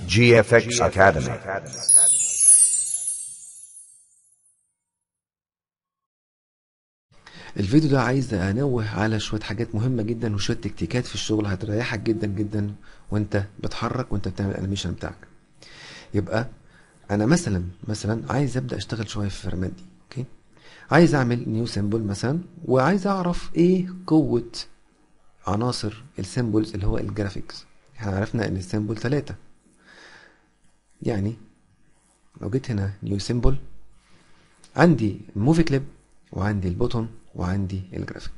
GFX Academy. الفيديو ده عايز انوه على شويه حاجات مهمه جدا وشويه تكتيكات في الشغل هتريحك جدا جدا وانت بتحرك وانت بتعمل الانيميشن بتاعك يبقى انا مثلا مثلا عايز ابدا اشتغل شويه في الفريمات دي اوكي عايز اعمل نيو سيمبل مثلا وعايز اعرف ايه قوه عناصر السيمبلز اللي هو الجرافيكس احنا عرفنا ان السيمبل ثلاثة يعني لو جيت هنا نيو سيمبل عندي موفي كليب وعندي البوتون وعندي الجرافيك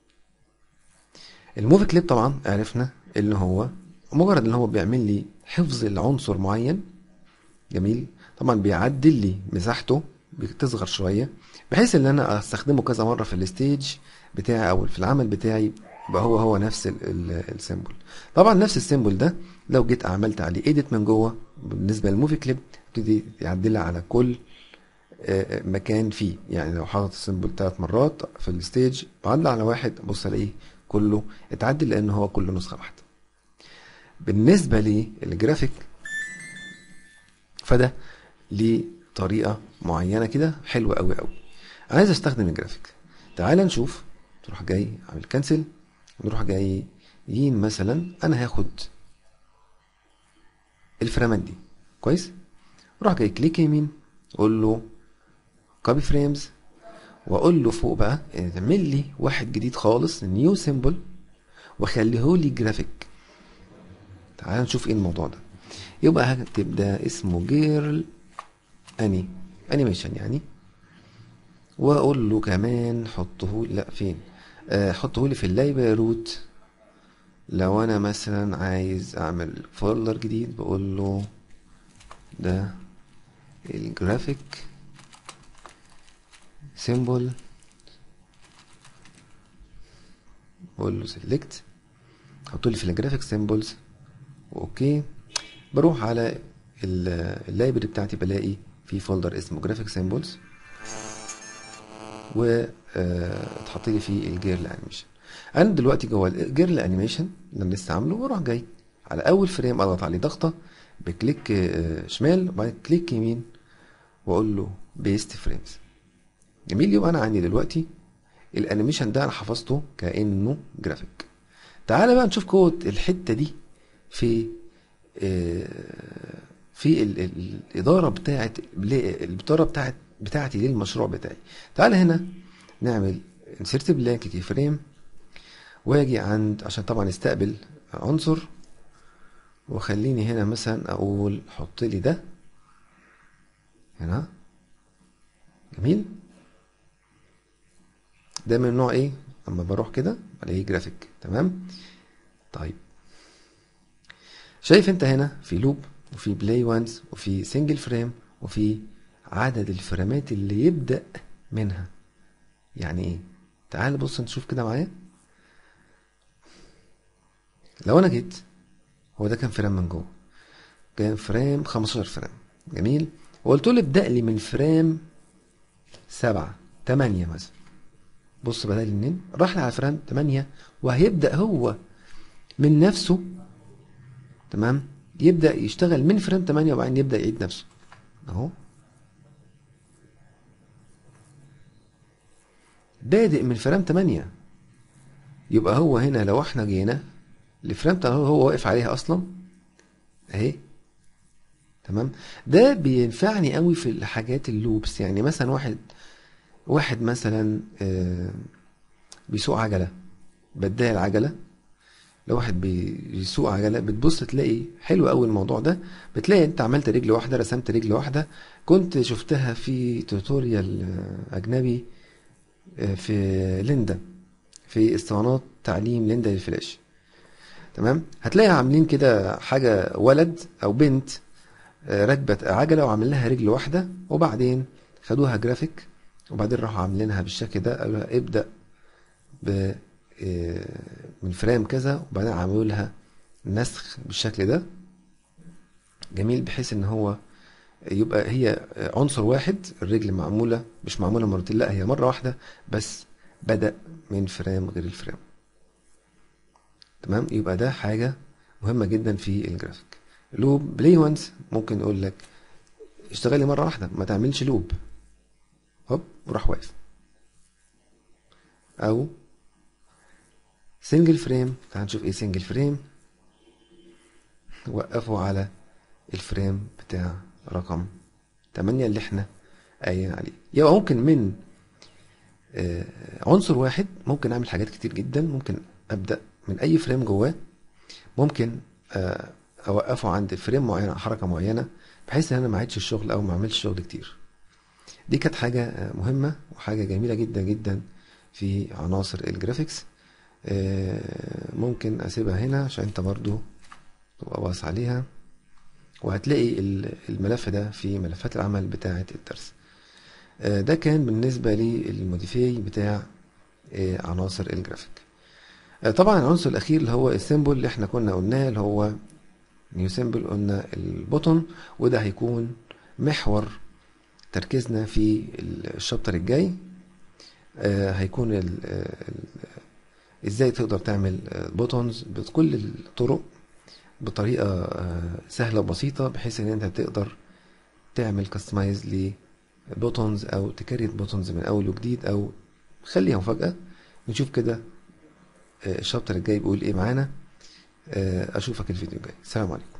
الموفي كليب طبعا عرفنا ان هو مجرد ان هو بيعمل لي حفظ لعنصر معين جميل طبعا بيعدل لي مساحته بتصغر شويه بحيث ان انا استخدمه كذا مره في الستيج بتاعي او في العمل بتاعي يبقى هو هو نفس السيمبل طبعا نفس السيمبل ده لو جيت عملت عليه ايديت من جوه بالنسبه للموفي كليب يبتدي يعدل لي على كل مكان فيه يعني لو حاطط السيمبل ثلاث مرات في الستيج بعدل على واحد بص الاقيه كله اتعدل لان هو كله نسخه واحده بالنسبه للجرافيك فده ليه طريقه معينه كده حلوه قوي قوي عايز استخدم الجرافيك تعال نشوف تروح جاي عامل كنسل ونروح جايين مثلا انا هاخد الفريمات دي كويس اروح جاي كليك يمين اقول له كوبي فريمز واقول له فوق بقى اعمل لي واحد جديد خالص نيو سيمبل وخليه لي جرافيك تعال نشوف ايه الموضوع ده يبقى هكتب ده اسمه جيرل اني انيميشن يعني واقول له كمان حطه لا فين آه حطه لي في اللايبراري روت لو انا مثلا عايز اعمل فولدر جديد بقول له ده الجرافيك سيمبل بقول له سيلكت حط لي في الجرافيك سيمبلز واوكي بروح على اللايبرري بتاعتي بلاقي في فولدر اسمه جرافيك سيمبلز و اتحط لي فيه الجيرل انيميشن انا دلوقتي جوه الجيرل انيميشن اللي انا لسه عامله واروح جاي على اول فريم اضغط عليه ضغطه بكليك شمال وبعدين كليك يمين واقول له بيست فريمز جميل يبقى انا عندي دلوقتي الانيميشن ده انا حفظته كانه جرافيك تعالى بقى نشوف قوه الحته دي في في الاداره بتاعه الاداره بتاعه بتاعتي للمشروع بتاعي تعالى هنا نعمل انسيرت بلانك كي فريم واجي عند عشان طبعا استقبل عنصر وخليني هنا مثلا اقول حط لي ده هنا جميل ده من نوع ايه اما بروح كده بلاقيه جرافيك تمام طيب شايف انت هنا في لوب وفي بلاي وانز وفي سنجل فريم وفي عدد الفريمات اللي يبدأ منها يعني ايه تعال بص نشوف كده معايا لو انا جيت هو ده كان فريم من جوه كان فريم 15 فريم جميل وقلت له ابدأ لي من فريم سبعة تمانية مثلا بص بدل منين راح لي على فريم تمانية وهيبدأ هو من نفسه تمام يبدأ يشتغل من فريم تمانية وبعدين يبدأ يعيد نفسه اهو بادئ من فريم 8 يبقى هو هنا لو احنا جينا لفريم هو هو واقف عليها اصلا اهي تمام ده بينفعني قوي في الحاجات اللوبس يعني مثلا واحد واحد مثلا آه بيسوق عجله بدايه العجله لو واحد بيسوق عجله بتبص تلاقي حلو قوي الموضوع ده بتلاقي انت عملت رجل واحده رسمت رجل واحده كنت شفتها في توتوريال اجنبي في ليندا في اسطوانات تعليم ليندا للفلاش تمام هتلاقي عاملين كده حاجه ولد او بنت راكبه عجله وعاملين لها رجل واحده وبعدين خدوها جرافيك وبعدين راحوا عاملينها بالشكل ده قالوا لها ابدا ب من فريم كذا وبعدين عملوا لها نسخ بالشكل ده جميل بحيث ان هو يبقى هي عنصر واحد الرجل معموله مش معموله مرتين لا هي مره واحده بس بدا من فريم غير الفريم تمام يبقى ده حاجه مهمه جدا في الجرافيك لوب بلاي وانس ممكن يقول لك اشتغلي مره واحده ما تعملش لوب هوب وراح واقف او سنجل فريم تعال نشوف ايه سنجل فريم وقفوا على الفريم بتاع رقم 8 اللي احنا قايلين عليه يبقى ممكن من آه، عنصر واحد ممكن اعمل حاجات كتير جدا ممكن ابدا من اي فريم جواه ممكن آه، اوقفه عند فريم معين حركه معينه بحيث ان انا ما اعيدش الشغل او ما اعملش شغل كتير دي كانت حاجه آه، مهمه وحاجه جميله جدا جدا في عناصر الجرافيكس آه، ممكن اسيبها هنا عشان انت برضو تبقى باص عليها وهتلاقي ال- الملف ده في ملفات العمل بتاعة الدرس آه، ده كان بالنسبة للموديفاي بتاع آه، عناصر الجرافيك آه، طبعا العنصر الأخير اللي هو السيمبل اللي احنا كنا قلناه اللي هو نيو سيمبل قلنا البوتون وده هيكون محور تركيزنا في الشابتر الجاي آه، هيكون ال- ال- ازاي تقدر تعمل بوتونز بكل الطرق بطريقة آه، سهلة وبسيطة بحيث ان انت تقدر تعمل كاستمايز لبوتونز او تكريت بوتونز من اول وجديد او خليها مفاجأة نشوف كده آه، الشابتر الجاي بيقول ايه معانا آه، اشوفك الفيديو الجاي السلام عليكم